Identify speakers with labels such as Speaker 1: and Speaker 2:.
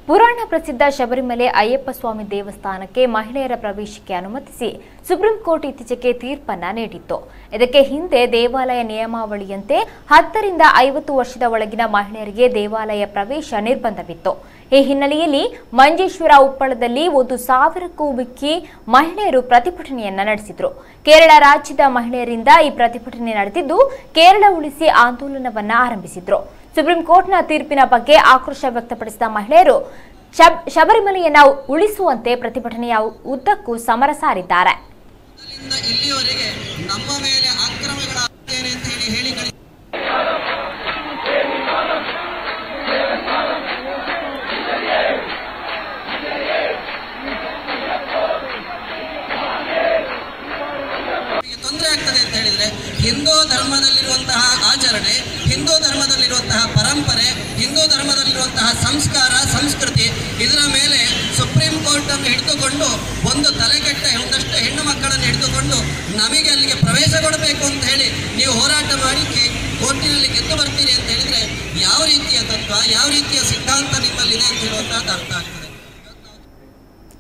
Speaker 1: ಪುರಾಣ ಪ್ರಸಿದ್ಧ ಶಬರಿಮಲೆ ಅಯ್ಯಪ್ಪ ಸ್ವಾಮಿ ದೇವಸ್ಥಾನಕ್ಕೆ ಮಹಿಳೆಯರ ಪ್ರವೇಶಕ್ಕೆ ಅನುಮತಿಸಿ ಸುಪ್ರೀಂ ಕೋರ್ಟ್ ಇತ್ತೀಚೆಗೆ ತೀರ್ಪನ್ನ ನೀಡಿತ್ತು ಇದಕ್ಕೆ ಹಿಂದೆ ದೇವಾಲಯ ನಿಯಮಾವಳಿಯಂತೆ ಹತ್ತರಿಂದ ಐವತ್ತು ವರ್ಷದ ಒಳಗಿನ ಮಹಿಳೆಯರಿಗೆ ದೇವಾಲಯ ಪ್ರವೇಶ ನಿರ್ಬಂಧವಿತ್ತು ಈ ಹಿನ್ನೆಲೆಯಲ್ಲಿ ಮಂಜೇಶ್ವರ ಉಪ್ಪಳದಲ್ಲಿ ಒಂದು ಸಾವಿರಕ್ಕೂ ಮಿಕ್ಕಿ ಮಹಿಳೆಯರು ಪ್ರತಿಭಟನೆಯನ್ನ ನಡೆಸಿದ್ರು ಕೇರಳ ರಾಜ್ಯದ ಮಹಿಳೆಯರಿಂದ ಈ ಪ್ರತಿಭಟನೆ ನಡೆದಿದ್ದು ಕೇರಳ ಉಳಿಸಿ ಆಂದೋಲನವನ್ನ ಆರಂಭಿಸಿದ್ರು ಸುಪ್ರೀಂ ಕೋರ್ಟ್ನ ತೀರ್ಪಿನ ಬಗ್ಗೆ ಆಕ್ರೋಶ ವ್ಯಕ್ತಪಡಿಸಿದ ಮಹಿಳೆಯರು ಶಬ್- ಶಬರಿಮಲೆಯನ್ನ ಉಳಿಸುವಂತೆ ಪ್ರತಿಭಟನೆಯ ಉದ್ದಕ್ಕೂ ಸಮರ ಸಾರಿದ್ದಾರೆ
Speaker 2: ಅಲ್ಲಿಂದ ಇಲ್ಲಿಯವರೆಗೆ ನಮ್ಮ ಮೇಲೆ ಆಕ್ರಮಗಳಾಗ್ತೇನೆ ಅಂತ ಹೇಳಿ ಹೇಳಿ ಕಳಿ- ನಮಗೆ ತೊಂದರೆ ಆಗ್ತದೆ ಅಂತ ಹೇಳಿದ್ರೆ ಹಿಂದೂ ಧರ್ಮದಲ್ಲಿರುವಂತಹ ಆಚರಣೆ ಹಿಂದೂ ಧರ್ಮದಲ್ಲಿರುವಂತಹ ಪರಂಪರೆ ಹಿಂದೂ ಧರ್ಮದಲ್ಲಿರುವಂತಹ ಸಂಸ್ಕಾರ ಸಂಸ್ಕೃತಿ ಇದರ ಮೇಲೆ ಸುಪ್ರೀಂ ಕೋರ್ಟ್ ಅನ್ನು ಹಿಡಿದುಕೊಂಡು ಒಂದು ತಲೆಗೆಟ್ಟ ಒಂದಷ್ಟು ಹೆಣ್ಣು ಮಕ್ಕಳನ್ನು ಹಿಡಿದುಕೊಂಡು ನಮಗೆ ಅಲ್ಲಿಗೆ ಪ್ರವೇಶ ಕೊಡಬೇಕು ಅಂತ ಹೇಳಿ ನೀವು ಹೋರಾಟ ಮಾಡಿ ಕೆ- ಕೋರ್ಟಿನಲ್ಲಿ ಗೆದ್ದು ಬರ್ತೀರಿ ಅಂತ ಹೇಳಿದ್ರೆ ಯಾವ ರೀತಿಯ ತತ್ವ ಯಾವ ರೀತಿಯ ಸಿದ್ಧಾಂತ ನಿಮ್ಮಲ್ಲಿದೆ ಅಂತ ಹೇಳುವಂತಹದ್ದು ಅರ್ಥ ಆಗ್ತದೆ